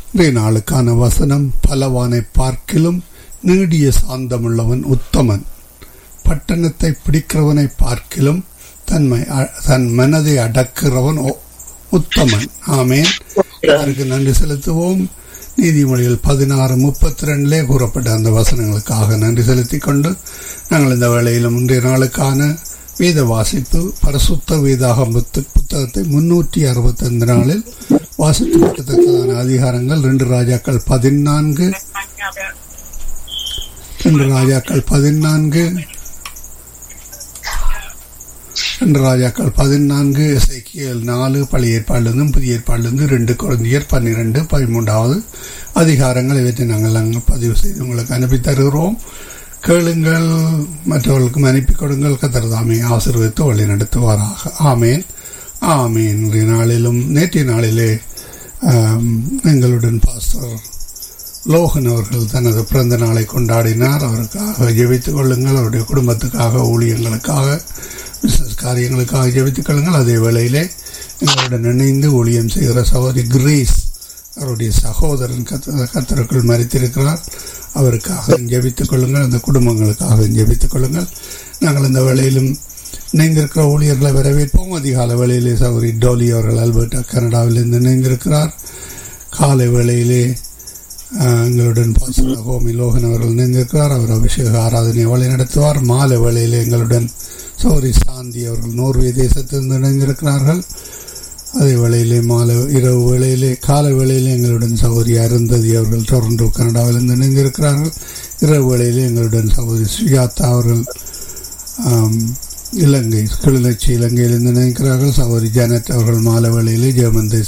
இன்றைய நாளுக்கான வசனம் பலவானை பார்க்கிலும் நீடிய சாந்தமுள்ளவன் உத்தமன் பட்டணத்தை பிடிக்கிறவனை பார்க்கிலும் தன்மை தன் மனதை அடக்கிறவன் உத்தமன் ஆமேன் அதற்கு நன்றி செலுத்துவோம் நீதிமொழிகள் பதினாறு முப்பத்தி ரெண்டிலே கூறப்பட்ட அந்த வசனங்களுக்காக நன்றி செலுத்திக் கொண்டு நாங்கள் இந்த வேளையிலும் இன்றைய நாளுக்கான வேத வாசிப்பு பரசுத்த வேதாகம் புத்தகத்தை முன்னூற்றி அறுபத்தி ஐந்து நாளில் வாசித்து வைக்கத்தக்கதான அதிகாரங்கள் ரெண்டு ராஜாக்கள் பதினான்கு ரெண்டு ராஜாக்கள் பதினான்கு ரெண்டு ராஜாக்கள் பதினான்கு இசைக்கியல் நாலு பழைய ஏற்பாடிலிருந்தும் புதிய ஏற்பாடிலிருந்து ரெண்டு குழந்தையர் பன்னிரெண்டு பதிமூன்றாவது அதிகாரங்கள் இவற்றை நாங்கள் அங்கே பதிவு செய்து உங்களுக்கு அனுப்பி தருகிறோம் கேளுங்கள் மற்றவர்களுக்கும் அனுப்பி கொடுங்கள் கத்திரதாமே ஆசீர்வதித்து வழி நடத்துவாராக ஆமேன் ஆமேன் இன்றைய நாளிலும் நேற்றைய நாளிலே எங்களுடன் பாஸ்டர் லோகன் அவர்கள் தனது பிறந்த நாளை கொண்டாடினார் அவருக்காக ஜெபித்துக் கொள்ளுங்கள் அவருடைய குடும்பத்துக்காக ஊழியங்களுக்காக பிசினஸ் காரியங்களுக்காக ஜெபித்துக் கொள்ளுங்கள் அதே வேளையிலே எங்களுடன் இணைந்து ஊழியம் செய்கிற சகோதரி கிரேஸ் அவருடைய சகோதரன் கத்த கத்தருக்குள் மறித்திருக்கிறார் அவருக்காக ஜெபித்துக் கொள்ளுங்கள் அந்த குடும்பங்களுக்காக ஜெபித்துக் கொள்ளுங்கள் நாங்கள் இந்த வேளையிலும் இணைந்திருக்கிற ஊழியர்களை வரவேற்போம் அதிகால வேளையிலே சகோதரி டோலி அவர்கள் அல்பர்டா கனடாவிலிருந்து இணைந்திருக்கிறார் காலை வேளையிலே எங்களுடன் பாசன ஹோமி லோகன் அவர்கள் இணைந்திருக்கிறார் அவர் அபிஷேக ஆராதனை வழி நடத்துவார் மாலை வேளையிலே எங்களுடன் சௌரி சாந்தி அவர்கள் நோர்வே தேசத்திலிருந்து இணைந்திருக்கிறார்கள் அதே வேளையிலே மாலை இரவு வேளையிலே காலை வேளையிலே எங்களுடன் சகோதரி அருந்ததி அவர்கள் டொரண்டோ கனடாவிலிருந்து இணைந்திருக்கிறார்கள் இரவு வேளையிலே எங்களுடன் சகோதரி சுஜாதா அவர்கள் இலங்கை கிளிநொச்சி இலங்கையிலிருந்து நினைக்கிறார்கள் சகோதரி ஜானட் அவர்கள் மாலை வேளையிலே ஜெர்மன் தேச